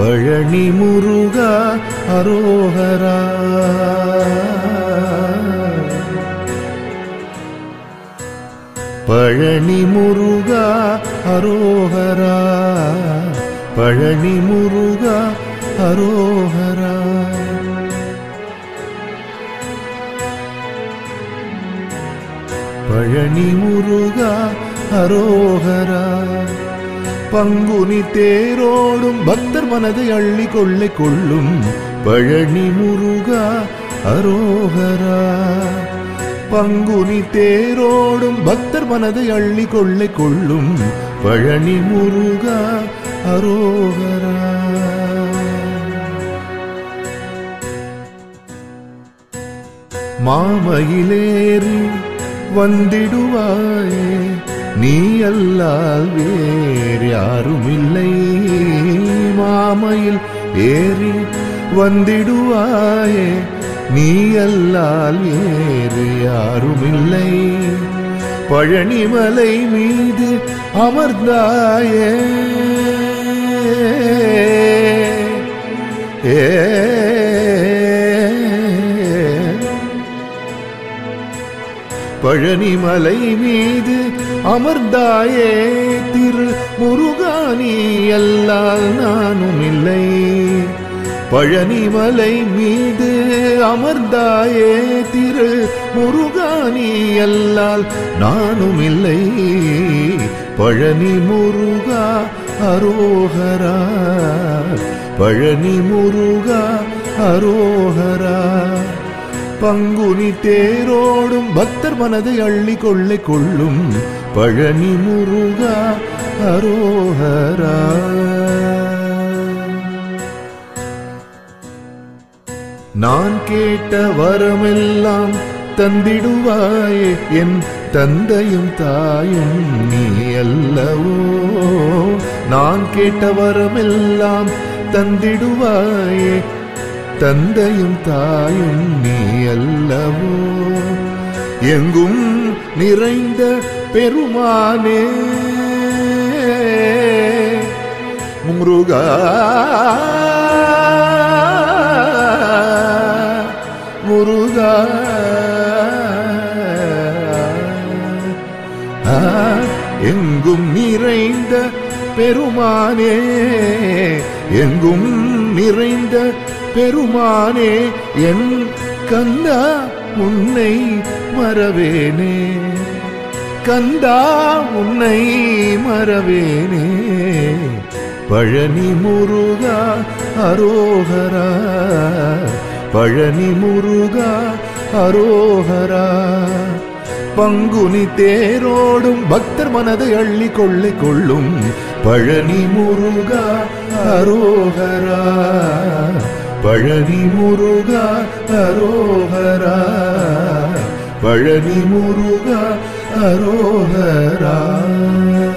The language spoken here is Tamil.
பழனி முருகா அரோகரா பழனி முருகா அரோகரா பழனி முருகா அரோகரா பழனி முருகா அரோகரா பங்குனி தேரோடும் பக்தர் மனதை அள்ளி கொள்ளை கொள்ளும் பழனி முருகா அரோகரா பங்குனி தேரோடும் பக்தர் மனதை அள்ளி கொள்ளை கொள்ளும் பழனி முருகா அரோகரா மாமயிலேறி வந்திடுவாயே நீ அல்லால் வேறு யாருமில்லை மாமையில் ஏறி வந்திடுவாயே நீ அல்லால் வேறு யாருமில்லை பழனிமலை மீது அமர்ந்தாயே ஏ பழனிமலை மீது அமர்ந்தாயே திரு முருகானி அல்லால் நானும் இல்லை பழனிமலை மீது அமர்ந்தாயே திரு முருகானி அல்லால் நானும் இல்லை பழனி முருகா அரோகரா பழனி முருகா அரோகரா பங்குனி தேரோடும் பக்தர் மனதை அள்ளி கொள்ளை கொள்ளும் பழனி முருகா அரோகரா நான் கேட்ட வரமெல்லாம் தந்திடுவாயே என் தந்தையும் தாயும் நீ அல்லவோ நான் கேட்ட வரமெல்லாம் தந்திடுவாயே தந்தையும் தாயும் நீ அல்லவோ எங்கும் நிறைந்த பெருமானே முருகா முருகா ஆ, எங்கும் நிறைந்த பெருமானே எங்கும் நிறைந்த பெருமானே என் கந்தா உன்னை மறவேனே கந்தா உன்னை மறவேனே பழனி முருகா அரோகரா பழனி முருகா அரோகரா பங்குனி தேரோடும் பக்தர் மனதை அள்ளி கொள்ளை கொள்ளும் பழனி முருகா அரோகரா பழனி முருகா அரோகரா பழனி முருகா அரோகரா